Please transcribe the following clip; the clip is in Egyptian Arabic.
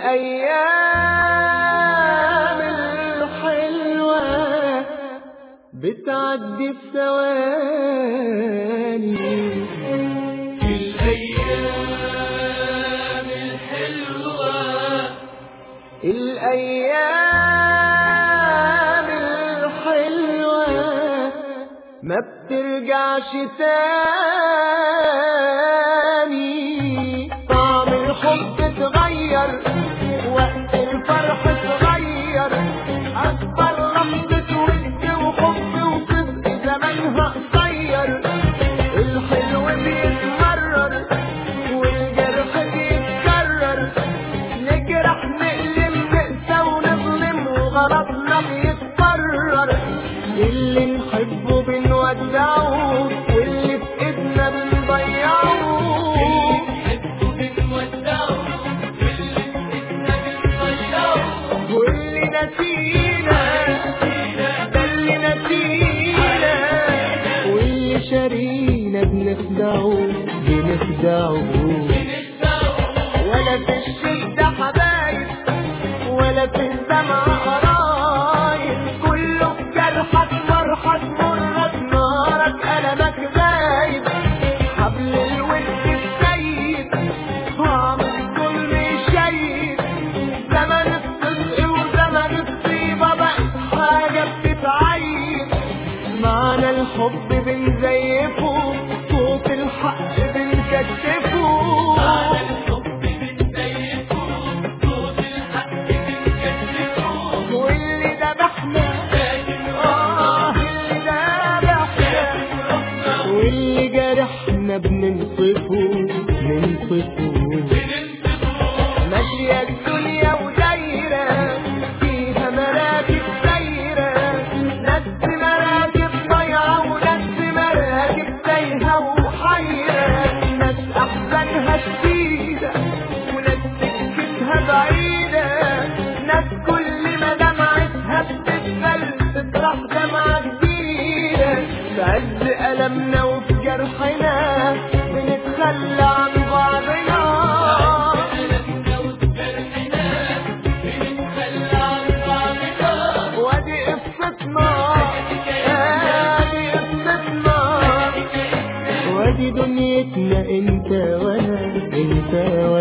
الأيام الحلوة بتعدي في ثواني الأيام الحلوة الأيام الحلوة ما بترجعش تاني طعم الحب اتغير وقت الفرح اتغير أكبر لحظة ود وحب وصدق زمانها قصير الحلو بيتمرر والجرح بيتكرر نجرح نقلم نقسى ونظلم وغلطنا بيتكرر اللي نحبه بنودعه واللي في ايدنا بنضيعه نحبه بنودعه واللي إحنا بنضيعه واللي نسينا ده اللي نسينا واللي شارينا بنخدعه بنخدعه ولا في الشدة حبايب ولا في الدمع قرايب كله في جرحك فرحك مرك نارك ألمك غايب حبل الود السيد طعم الظلم شيد زمن الصدق وزمن الطيبة بقت حاجة بتتعيد معنى الحب بنزيفه صوت الحق بنكتفه على الحب بنزيفه صوت الحق بنكتفه واللي ذبحنا آه اللي ذبحنا واللي جرحنا بننصفه ننصفه ماشية الدنيا ودايرة فيها مراكب سايرة ناس مراكب ضايعة وناس مراكب تايهة وحيرة ناس أحزانها شديدة وناس سكتها بعيدة ناس كل ما دمعتها بتتفل تطرح دمعة جديدة في عز ألمنا وفي جرحنا بنتخلى عن بعضنا وادي قصتنا ادي قصتنا وادي دنيتنا انت وانا انت